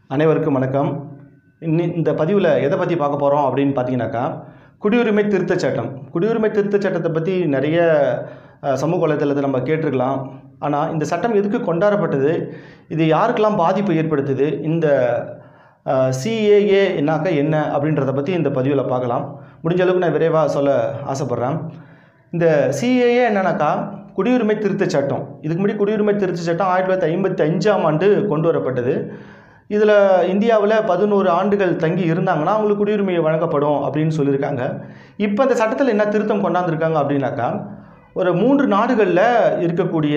அனைவருக்கும் வணக்கம் இன்னி இந்த பதிவில் எதை பற்றி பார்க்க போகிறோம் அப்படின்னு பார்த்தீங்கன்னாக்கா குடியுரிமை திருத்தச் சட்டம் குடியுரிமை திருத்தச் சட்டத்தை பற்றி நிறைய அஹ், சமூக வலைதளத்தில் நம்ம கேட்டிருக்கலாம் ஆனால் இந்த சட்டம் எதுக்கு கொண்டாடப்பட்டது இது யாருக்கெல்லாம் பாதிப்பு ஏற்படுத்துது இந்த சிஏஏ என்னாக்கா என்ன அப்படின்றத பற்றி இந்த பதிவில் பார்க்கலாம் முடிஞ்ச அளவுக்கு நான் விரைவாக சொல்ல ஆசைப்பட்றேன் இந்த சிஏஏ என்னன்னாக்கா குடியுரிமை திருத்தச் சட்டம் இதுக்கு முன்னாடி குடியுரிமை திருத்தச் சட்டம் ஆயிரத்தி தொள்ளாயிரத்தி ஐம்பத்தி அஞ்சாம் ஆண்டு கொண்டு வரப்பட்டது இதில் இந்தியாவில் பதினோரு ஆண்டுகள் தங்கி இருந்தாங்கன்னா அவங்களுக்கு குடியுரிமை வழங்கப்படும் அப்படின்னு சொல்லியிருக்காங்க இப்போ இந்த சட்டத்தில் என்ன திருத்தம் கொண்டாந்துருக்காங்க அப்படின்னாக்கா ஒரு மூன்று நாடுகளில் இருக்கக்கூடிய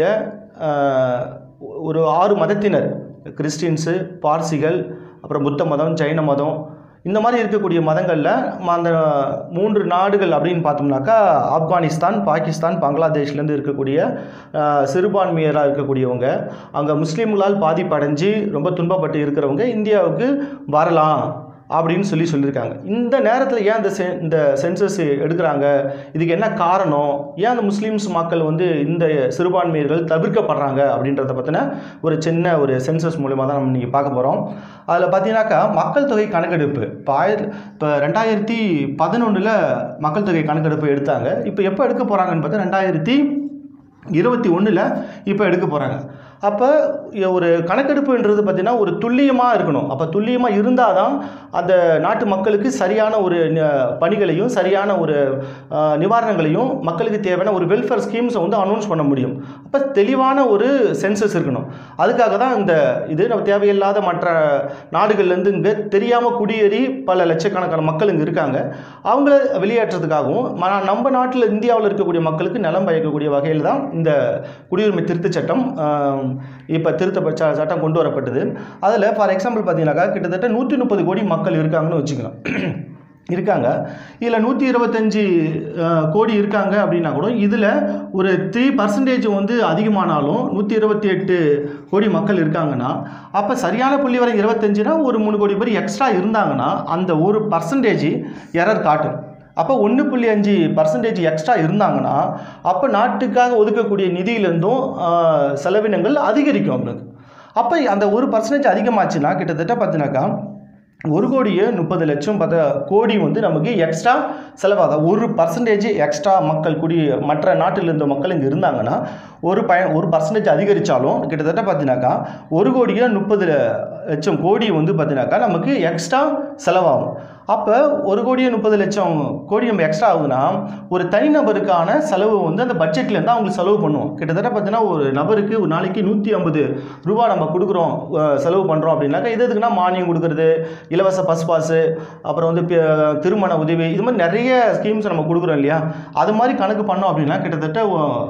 ஆஹ், ஒரு ஆறு மதத்தினர் கிறிஸ்டின்ஸு பார்சிகள் அப்புறம் புத்த மதம் ஜைன மதம் இந்த மாதிரி இருக்கக்கூடிய மதங்களில் அந்த மூன்று நாடுகள் அப்படின்னு பார்த்தோம்னாக்கா ஆப்கானிஸ்தான் பாகிஸ்தான் பங்களாதேஷ்லேருந்து இருக்கக்கூடிய ஆஹ், சிறுபான்மையராக இருக்கக்கூடியவங்க அங்கே முஸ்லீம்களால் பாதிப்படைஞ்சு ரொம்ப துன்பப்பட்டு இருக்கிறவங்க இந்தியாவுக்கு வரலாம் அப்படின்னு சொல்லி சொல்லியிருக்காங்க இந்த நேரத்தில் ஏன் இந்த செ இந்த சென்சஸ் எடுக்கிறாங்க இதுக்கு என்ன காரணம் ஏன் அந்த முஸ்லீம்ஸ் மக்கள் வந்து இந்த சிறுபான்மையர்கள் தவிர்க்கப்படுறாங்க அப்படின்றத பற்றின ஒரு சின்ன ஒரு சென்சஸ் மூலமாக தான் நம்ம இன்றைக்கி பார்க்க போகிறோம் அதில் பார்த்தீங்கன்னாக்கா மக்கள் தொகை கணக்கெடுப்பு இப்போ ஆயிர இப்போ ரெண்டாயிரத்தி பதினொன்றில் மக்கள் தொகை கணக்கெடுப்பு எடுத்தாங்க இப்போ எப்போ எடுக்க போகிறாங்கன்னு பார்த்தா ரெண்டாயிரத்தி இருபத்தி ஒன்றில் இப்போ எடுக்க போகிறாங்க அப்போ ஒரு கணக்கெடுப்புன்றது பார்த்திங்கன்னா ஒரு துல்லியமாக இருக்கணும் அப்போ துல்லியமாக இருந்தால் தான் அந்த நாட்டு மக்களுக்கு சரியான ஒரு ந- பணிகளையும் சரியான ஒரு ஆஹ், நிவாரணங்களையும் மக்களுக்கு தேவையான ஒரு வெல்ஃபேர் ஸ்கீம்ஸை வந்து அனௌன்ஸ் பண்ண முடியும் அப்போ தெளிவான ஒரு சென்சஸ் இருக்கணும் அதுக்காக தான் இந்த இது நம்ம தேவையில்லாத மற்ற நாடுகள்லேருந்து இங்கே தெரியாமல் குடியேறி பல லட்சக்கணக்கான மக்கள் இங்கே இருக்காங்க அவங்கள வெளியேற்றதுக்காகவும் ம- நம்ம நாட்டில் இந்தியாவில் இருக்கக்கூடிய மக்களுக்கு நலம் பயக்கக்கூடிய வகையில் தான் இந்த குடியுரிமை திருத்தச் சட்டம் இப்போ திருத்த ச- சட்டம் கொண்டு வரப்பட்டது அதில் ஃபார் எக்ஸாம்பிள் பார்த்தீங்கன்னாக்கா கிட்டத்தட்ட நூற்றி முப்பது கோடி மக்கள் இருக்காங்கன்னு வச்சுக்கலாம் இருக்காங்க இதில் நூற்றி இருபத்தஞ்சி கோடி இருக்காங்க அப்படின்னா கூட இதில் ஒரு த்ரீ பர்சன்டேஜ் வந்து அதிகமானாலும் நூற்றி இருபத்தி எட்டு கோடி மக்கள் இருக்காங்கன்னா அப்போ சரியான புள்ளி வரை இருபத்தஞ்சுனா ஒரு மூணு கோடி பேர் எக்ஸ்ட்ரா இருந்தாங்கன்னா அந்த ஒரு பர்சன்டேஜ் எரர் காட்டும் அப்போ ஒன்று புள்ளி அஞ்சு பர்சன்டேஜ் எக்ஸ்ட்ரா இருந்தாங்கன்னா அப்போ நாட்டுக்காக ஒதுக்கக்கூடிய நிதியிலேருந்தும் ஆஹ், செலவினங்கள் அதிகரிக்கும் அவங்களுக்கு அப்போ அந்த ஒரு பர்சன்டேஜ் அதிகமாச்சுன்னா கிட்டத்தட்ட பார்த்தீங்கன்னாக்கா ஒரு கோடியே முப்பது லட்சம் பத கோடி வந்து நமக்கு எக்ஸ்ட்ரா செலவாகும் ஒரு பர்சன்டேஜ் எக்ஸ்ட்ரா மக்கள் குடி மற்ற நாட்டில் இருந்த மக்கள் இங்கே இருந்தாங்கன்னா ஒரு பய ஒரு பர்சன்டேஜ் அதிகரித்தாலும் கிட்டத்தட்ட பார்த்தீங்கன்னாக்கா ஒரு கோடியே முப்பது லட்சம் கோடி வந்து பார்த்தீங்கன்னாக்கா நமக்கு எக்ஸ்ட்ரா செலவாகும் அப்போ ஒரு கோடியே முப்பது லட்சம் கோடி நம்ம எக்ஸ்ட்ரா ஆகுதுன்னா ஒரு தனிநபருக்கான செலவு வந்து அந்த பட்ஜெட்லேருந்து அவங்களுக்கு செலவு பண்ணுவோம் கிட்டத்தட்ட பார்த்தீங்கன்னா ஒரு நபருக்கு ஒரு நாளைக்கு நூற்றி ஐம்பது ரூபா நம்ம கொடுக்குறோம் அஹ், செலவு பண்ணுறோம் அப்படின்னாக்கா இது எதுக்குன்னா மானியம் கொடுக்குறது இலவச பஸ் பாஸு அப்புறம் வந்து பி- திருமண உதவி இது மாதிரி நிறைய ஸ்கீம்ஸ் நம்ம கொடுக்குறோம் இல்லையா அது மாதிரி கணக்கு பண்ணோம் அப்படின்னா கிட்டத்தட்ட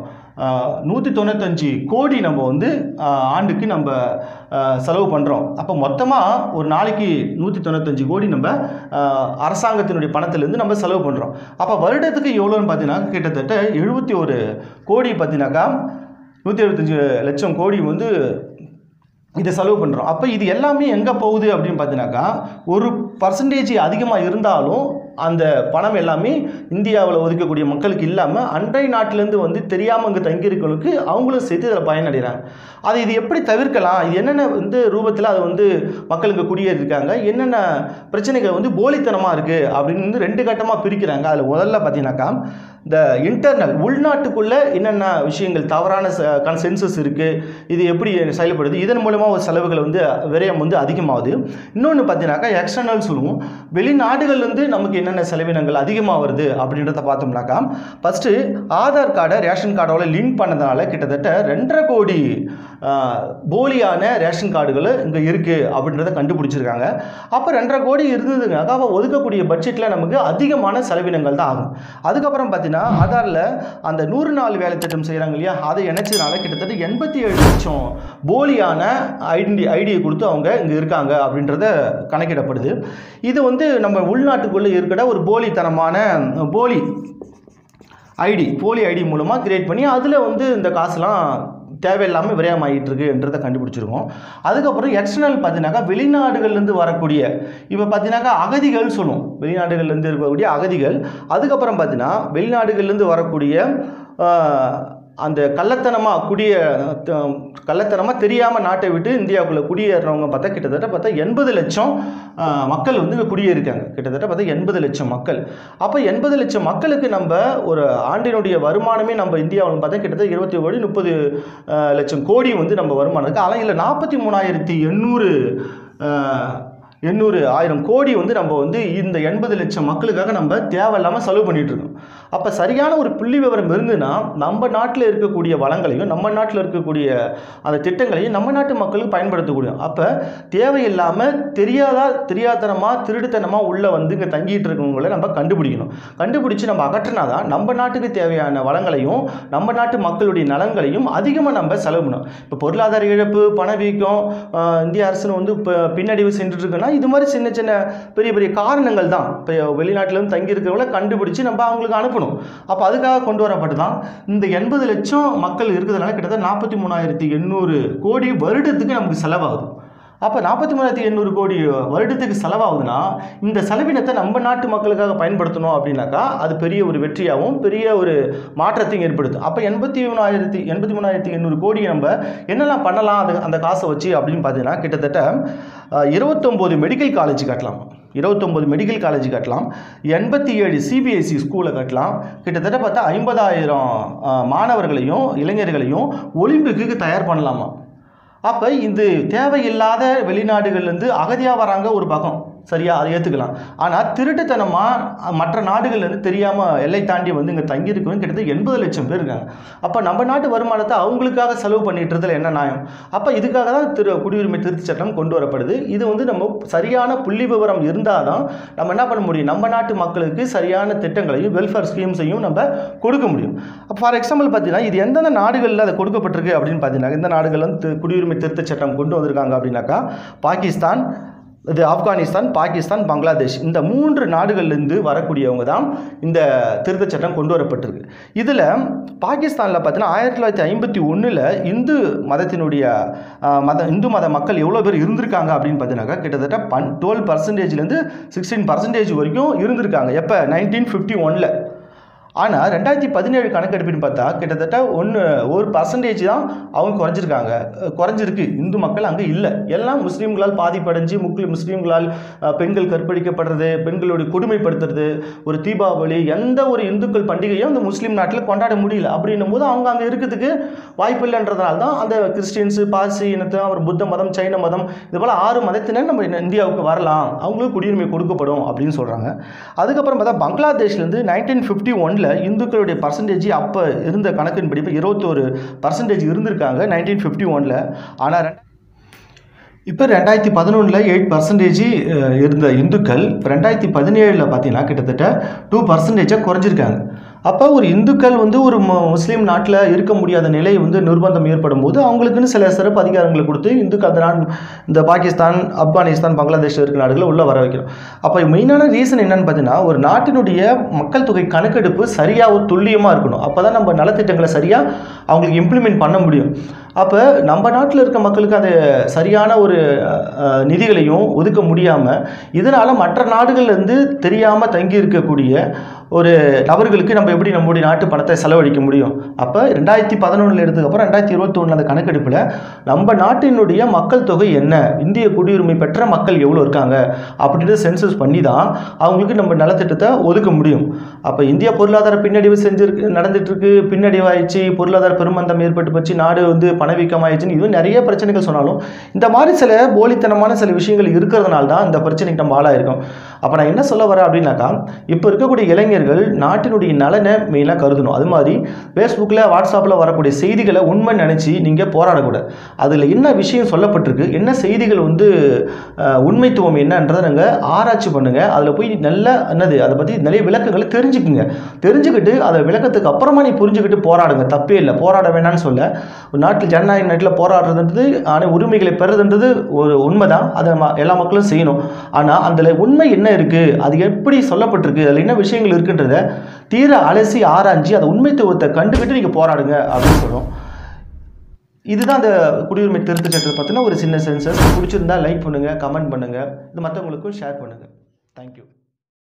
நூற்றி தொண்ணூத்தஞ்சு கோடி நம்ம வந்து ஆஹ், ஆண்டுக்கு நம்ம ஆஹ், செலவு பண்ணுறோம் அப்போ மொத்தமாக ஒரு நாளைக்கு நூற்றி தொண்ணூத்தஞ்சு கோடி நம்ம ஆஹ், அரசாங்கத்தினுடைய பணத்திலேருந்து நம்ம செலவு பண்ணுறோம் அப்போ வருடத்துக்கு எவ்வளோன்னு பார்த்தீங்கன்னா கிட்டத்தட்ட எழுபத்தி ஒரு கோடி பார்த்தீங்கன்னாக்கா நூற்றி எழுபத்தஞ்சு லட்சம் கோடி வந்து இதை செலவு பண்ணுறோம் அப்போ இது எல்லாமே எங்கே போகுது அப்படின்னு பார்த்தீங்கன்னாக்கா ஒரு பர்சன்டேஜ் அதிகமாக இருந்தாலும் அந்த பணம் எல்லாமே இந்தியாவில் ஒதுக்கக்கூடிய மக்களுக்கு இல்லாமல் அண்டை நாட்டிலேருந்து வந்து தெரியாமல் இங்கே தங்கியிருக்கவங்களுக்கு அவங்களும் சேர்த்து இதில் பயனடைகிறாங்க அது இது எப்படி தவிர்க்கலாம் இது என்னென்ன வந்து ரூபத்தில் அது வந்து மக்கள் இங்கே குடியேறியிருக்காங்க என்னென்ன பிரச்சனைகள் வந்து போலித்தனமாக இருக்குது அப்படின்னு வந்து ரெண்டு கட்டமாக பிரிக்கிறாங்க அதில் முதல்ல பார்த்தீங்கன்னாக்கா இந்த இன்டர்னல் உள்நாட்டுக்குள்ளே என்னென்ன விஷயங்கள் தவறான கன்சென்சஸ் இருக்குது இது எப்படி செயல்படுது இதன் மூலமாக ஒரு செலவுகள் வந்து விரயம் வந்து அதிகமாகுது இன்னொன்று பார்த்தீங்கன்னாக்கா எக்ஸ்டர்னல் சொல்லுவோம் வெளிநாடுகள்லேருந்து நமக்கு என்னென்ன செலவினங்கள் அதிகமாக வருது அப்படின்றத பார்த்தோம்னாக்கா ஃபஸ்ட்டு ஆதார் கார்டை ரேஷன் கார்டோட லிங்க் பண்ணதுனால கிட்டத்தட்ட ரெண்டரை கோடி ஆஹ், போலியான ரேஷன் கார்டுகள் இங்கே இருக்குது அப்படின்றத கண்டுபிடிச்சிருக்காங்க அப்போ ரெண்டரை கோடி இருந்ததுனாக்கா அப்போ ஒதுக்கக்கூடிய பட்ஜெட்டில் நமக்கு அதிகமான செலவினங்கள் தான் ஆகும் அதுக்கப்புறம் பார்த்தீங்கன்னா ஆதாரில் அந்த நூறு நாள் வேலை திட்டம் செய்கிறாங்க இல்லையா அதை இணைச்சதுனால கிட்டத்தட்ட எண்பத்தி ஏழு லட்சம் போலியான ஐடென்டி ஐடியை கொடுத்து அவங்க இங்கே இருக்காங்க அப்படின்றத கணக்கிடப்படுது இது வந்து நம்ம உள்நாட்டுக்குள்ளே இருக்கிற ஒரு போலித்தனமான போலி ஐடி போலி ஐடி மூலமாக கிரியேட் பண்ணி அதில் வந்து இந்த காசுலாம் தேவையில்லாமல் விரயமாகிட்டு இருக்குன்றதை கண்டுபிடிச்சிருக்கோம் அதுக்கப்புறம் எக்ஸ்டர்னல் பார்த்தீங்கன்னாக்கா வெளிநாடுகள்லேருந்து வரக்கூடிய இப்போ பார்த்தீங்கன்னாக்கா அகதிகள் சொல்லுவோம் வெளிநாடுகள்லேருந்து இருக்கக்கூடிய அகதிகள் அதுக்கப்புறம் பார்த்தீங்கன்னா வெளிநாடுகள்லேருந்து வரக்கூடிய ஆஹ், அந்த கள்ளத்தனமாக குடிய த- கள்ளத்தனமாக தெரியாமல் நாட்டை விட்டு இந்தியாவுக்குள்ளே குடியேறினவங்க பார்த்தா கிட்டத்தட்ட பார்த்தா எண்பது லட்சம் ஆஹ், மக்கள் வந்து இங்கே குடியேறிக்காங்க கிட்டத்தட்ட பார்த்தா எண்பது லட்சம் மக்கள் அப்போ எண்பது லட்சம் மக்களுக்கு நம்ம ஒரு ஆண்டினுடைய வருமானமே நம்ம இந்தியாவில் பார்த்தா கிட்டத்தட்ட இருபத்தி கோடி முப்பது லட்சம் கோடி வந்து நம்ம வருமானம் இருக்குது ஆனால் இதில் நாற்பத்தி மூணாயிரத்தி எண்ணூறு எண்ணூறு ஆயிரம் கோடி வந்து நம்ம வந்து இந்த எண்பது லட்சம் மக்களுக்காக நம்ம தேவையில்லாமல் செலவு பண்ணிட்டு இருக்கோம் அப்போ சரியான ஒரு புள்ளி விவரம் இருந்துன்னா நம்ம நாட்டில் இருக்கக்கூடிய வளங்களையும் நம்ம நாட்டில் இருக்கக்கூடிய அந்த திட்டங்களையும் நம்ம நாட்டு மக்களுக்கு பயன்படுத்தக்கூடிய அப்போ தேவையில்லாமல் தெரியாதா தெரியாதனமாக திருடுத்தனமாக உள்ளே வந்து இங்கே தங்கிட்டு இருக்கவங்களை நம்ம கண்டுபிடிக்கணும் கண்டுபிடிச்சு நம்ம அகற்றினா தான் நம்ம நாட்டுக்கு தேவையான வளங்களையும் நம்ம நாட்டு மக்களுடைய நலன்களையும் அதிகமாக நம்ம செலவு பண்ணணும் இப்போ பொருளாதார இழப்பு பணவீக்கம் ஆஹ், இந்திய அரசு வந்து இப்போ பின்னடைவு சென்றுட்டு இருக்குன்னா இது மாதிரி சின்ன சின்ன பெரிய பெரிய காரணங்கள் தான் இப்போ வெளிநாட்டில் இருந்து தங்கி இருக்கிறவங்கள கண்டுபிடிச்சு நம்ம அவங்களுக்கு அனுப்பணும் அப்போ அதுக்காக கொண்டு வரப்பட்டு தான் இந்த எண்பது லட்சம் மக்கள் இருக்கிறதுனால கிட்டத்தட்ட நாற்பத்தி மூணாயிரத்தி எண்ணூறு கோடி வருடத்துக்கு நமக்கு செலவாகுது அப்போ நாற்பத்தி மூணாயிரத்தி எண்ணூறு கோடி வருடத்துக்கு செலவாகுதுன்னா இந்த செலவினத்தை நம்ம நாட்டு மக்களுக்காக பயன்படுத்தணும் அப்படின்னாக்கா அது பெரிய ஒரு வெற்றியாகவும் பெரிய ஒரு மாற்றத்தையும் ஏற்படுத்தும் அப்போ எண்பத்தி மூணாயிரத்தி எண்பத்தி மூணாயிரத்தி எண்ணூறு கோடி நம்ம என்னெல்லாம் பண்ணலாம் அது அந்த காசை வச்சு அப்படின்னு பார்த்தீங்கன்னா கிட்டத்தட்ட அஹ், இருபத்தொம்போது மெடிக்கல் காலேஜ் கட்டலாம் இருபத்தொம்போது மெடிக்கல் காலேஜ் கட்டலாம் எண்பத்தி ஏழு சிபிஎஸ்சி ஸ்கூலை கட்டலாம் கிட்டத்தட்ட பார்த்தா ஐம்பதாயிரம் மாணவர்களையும் இளைஞர்களையும் ஒலிம்பிக்கு தயார் பண்ணலாமா அப்போ இது தேவையில்லாத வெளிநாடுகள்லேருந்து அகதியாக வராங்க ஒரு பக்கம் சரியா அதை ஏற்றுக்கலாம் ஆனால் திருட்டுத்தனமாக மற்ற நாடுகள்லேருந்து தெரியாமல் எல்லை தாண்டி வந்து இங்கே தங்கியிருக்கவங்க கிட்டத்தட்ட எண்பது லட்சம் பேர் இருக்காங்க அப்போ நம்ம நாட்டு வருமானத்தை அவங்களுக்காக செலவு பண்ணிட்டுறதுல என்ன நியாயம் அப்போ இதுக்காக தான் திரு குடியுரிமை திருத்தச் சட்டம் கொண்டு வரப்படுது இது வந்து நம்ம சரியான புள்ளி விவரம் இருந்தால் தான் நம்ம என்ன பண்ண முடியும் நம்ம நாட்டு மக்களுக்கு சரியான திட்டங்களையும் வெல்ஃபேர் ஸ்கீம்ஸையும் நம்ம கொடுக்க முடியும் ஃபார் எக்ஸாம்பிள் பார்த்தீங்கன்னா இது எந்தெந்த நாடுகளில் அது கொடுக்கப்பட்டிருக்கு அப்படின்னு பார்த்தீங்கன்னா இந்த நாடுகள் வந்து தி- குடியுரிமை திருத்தச் சட்டம் கொண்டு வந்திருக்காங்க அப்படின்னாக்கா பாகிஸ்தான் இது ஆப்கானிஸ்தான் பாகிஸ்தான் பங்களாதேஷ் இந்த மூன்று நாடுகள்லேருந்து வரக்கூடியவங்க தான் இந்த திருத்தச் சட்டம் கொண்டு வரப்பட்டிருக்கு இதில் பாகிஸ்தானில் பார்த்தீங்கன்னா ஆயிரத்தி தொள்ளாயிரத்தி ஐம்பத்தி ஒன்றில் இந்து மதத்தினுடைய ஆஹ், மத இந்து மத மக்கள் எவ்வளோ பேர் இருந்திருக்காங்க அப்படின்னு பார்த்தீங்கன்னாக்கா கிட்டத்தட்ட பன் டுவெல் பர்சன்டேஜ்லேருந்து சிக்ஸ்டீன் பர்சன்டேஜ் வரைக்கும் இருந்திருக்காங்க எப்போ நைன்டீன் ஃபிஃப்டி ஒனில் ஆனால் ரெண்டாயிரத்தி பதினேழு கணக்கெடுப்புன்னு பார்த்தா கிட்டத்தட்ட ஒன்று ஒரு பர்சன்டேஜ் தான் அவங்க குறைஞ்சிருக்காங்க அஹ் குறைஞ்சிருக்கு இந்து மக்கள் அங்கே இல்லை எல்லாம் முஸ்லீம்களால் பாதிப்படைஞ்சு முக்கிய முஸ்லீம்களால் அஹ், பெண்கள் கற்பழிக்கப்படுறது பெண்களுடைய கொடுமைப்படுத்துறது ஒரு தீபாவளி எந்த ஒரு இந்துக்கள் பண்டிகையும் அந்த முஸ்லீம் நாட்டில் கொண்டாட முடியல அப்படின்னும் போது அவங்க அங்கே இருக்கிறதுக்கு வாய்ப்பு இல்லைன்றதுனால தான் அந்த கிறிஸ்டியன்ஸு பாசி இனத்தை அப்புறம் புத்த மதம் சைன மதம் இது போல் ஆறு மதத்தினர் நம்ம இந்த இந்தியாவுக்கு வரலாம் அவங்களுக்கு குடியுரிமை கொடுக்கப்படும் அப்படின்னு சொல்கிறாங்க அதுக்கப்புறம் பார்த்தா பங்களாதேஷ்லேருந்து நைன்டீன் ஃபிஃப்டி ஒனில் இந்துக்களுடைய பர்சன்டேஜ் அப்போ இருந்த கணக்கின்படி இப்போ இருபத்தோரு பர்சன்டேஜ் இருந்திருக்காங்க நைன்டீன் ஃபிஃப்டி ஒனில் ஆனால் இப்போ ரெண்டாயிரத்தி பதினொன்றில் எயிட் பர்சன்டேஜ் இருந்த இந்துக்கள் இப்போ ரெண்டாயிரத்தி பதினேழில் பார்த்தீங்கன்னா கிட்டத்தட்ட டூ பர்சன்டேஜாக குறைஞ்சிருக்காங்க அப்போ ஒரு இந்துக்கள் வந்து ஒரு மு- முஸ்லீம் நாட்டில் இருக்க முடியாத நிலை வந்து நிர்பந்தம் ஏற்படும் போது அவங்களுக்குன்னு சில சிறப்பு அதிகாரங்களை கொடுத்து இந்துக்கள் அந்த நாடு இந்த பாகிஸ்தான் ஆப்கானிஸ்தான் பங்களாதேஷ் இருக்கிற நாடுகளை உள்ளே வர வைக்கிறோம் அப்போ மெயினான ரீசன் என்னன்னு பார்த்தீங்கன்னா ஒரு நாட்டினுடைய மக்கள் தொகை கணக்கெடுப்பு சரியாக ஒரு துல்லியமாக இருக்கணும் அப்போ தான் நம்ம நலத்திட்டங்களை சரியாக அவங்களுக்கு இம்ப்ளிமெண்ட் பண்ண முடியும் அப்போ நம்ம நாட்டில் இருக்க மக்களுக்கு அது சரியான ஒரு அஹ், நிதிகளையும் ஒதுக்க முடியாமல் இதனால் மற்ற நாடுகள்லேருந்து தெரியாமல் தங்கி இருக்கக்கூடிய ஒரு நபர்களுக்கு நம்ம எப்படி நம்மளுடைய நாட்டு பணத்தை செலவழிக்க முடியும் அப்போ ரெண்டாயிரத்தி பதினொன்றில் எடுத்ததுக்கப்புறம் ரெண்டாயிரத்தி இருபத்தொன்னு அந்த கணக்கெடுப்பில் நம்ம நாட்டினுடைய மக்கள் தொகை என்ன இந்திய குடியுரிமை பெற்ற மக்கள் எவ்வளோ இருக்காங்க அப்படின்றத சென்சஸ் பண்ணி தான் அவங்களுக்கு நம்ம நலத்திட்டத்தை ஒதுக்க முடியும் அப்போ இந்தியா பொருளாதார பின்னடைவு செஞ்சிருக்கு நடந்துட்டு இருக்கு பின்னடைவாயிடுச்சு பொருளாதார பெருமந்தம் ஏற்பட்டு போச்சு நாடு வந்து பணவீக்கமாயிடுச்சுன்னு இதுவும் நிறைய பிரச்சனைகள் சொன்னாலும் இந்த மாதிரி சில போலித்தனமான சில விஷயங்கள் இருக்கிறதுனால தான் இந்த பிரச்சனைக்கு நம்ம ஆளாயிருக்கோம் அப்போ நான் என்ன சொல்ல வரேன் அப்படின்னாக்கா இப்போ இருக்கக்கூடிய இளைஞர்கள் நாட்டினுடைய நலனை மெயினாக கருதணும் அது மாதிரி ஃபேஸ்புக்கில் வாட்ஸ்அப்பில் வரக்கூடிய செய்திகளை உண்மை நினச்சி நீங்கள் போராடக்கூடாது அதில் என்ன விஷயம் சொல்லப்பட்டிருக்கு என்ன செய்திகள் வந்து அஹ், உண்மைத்துவம் என்னன்றதை நீங்கள் ஆராய்ச்சி பண்ணுங்கள் அதில் போய் நல்ல என்னது அதை பற்றி நிறைய விளக்கங்களை தெரிஞ்சுக்குங்க தெரிஞ்சுக்கிட்டு அதை விளக்கத்துக்கு அப்புறமா நீ புரிஞ்சுக்கிட்டு போராடுங்க தப்பே இல்லை போராட வேணாம்னு சொல்ல ஒரு நாட்டில் ஜனநாயக நாட்டில் போராடுறதுன்றது ஆனால் உரிமைகளை பெறுறதுன்றது ஒரு உண்மைதான் அதை ம- எல்லா மக்களும் செய்யணும் ஆனால் அதில் உண்மை என்ன இருக்குது அது எப்படி சொல்லப்பட்டிருக்கு அதில் என்ன விஷயங்கள் இருக்குன்றத தீர அலசி ஆராய்ஞ்சு அந்த உண்மைத்துவத்தை கண்டுக்கிட்டு நீங்கள் போராடுங்க அப்படின்னு சொல்கிறோம் இதுதான் அந்த குடியுரிமை திருத்த சட்டத்தை பற்றின ஒரு சின்ன சென்சஸ் பிடிச்சிருந்தா லைக் பண்ணுங்கள் கமெண்ட் பண்ணுங்கள் இது மற்றவங்களுக்கும் ஷேர் பண்ணுங்கள் தேங்க்யூ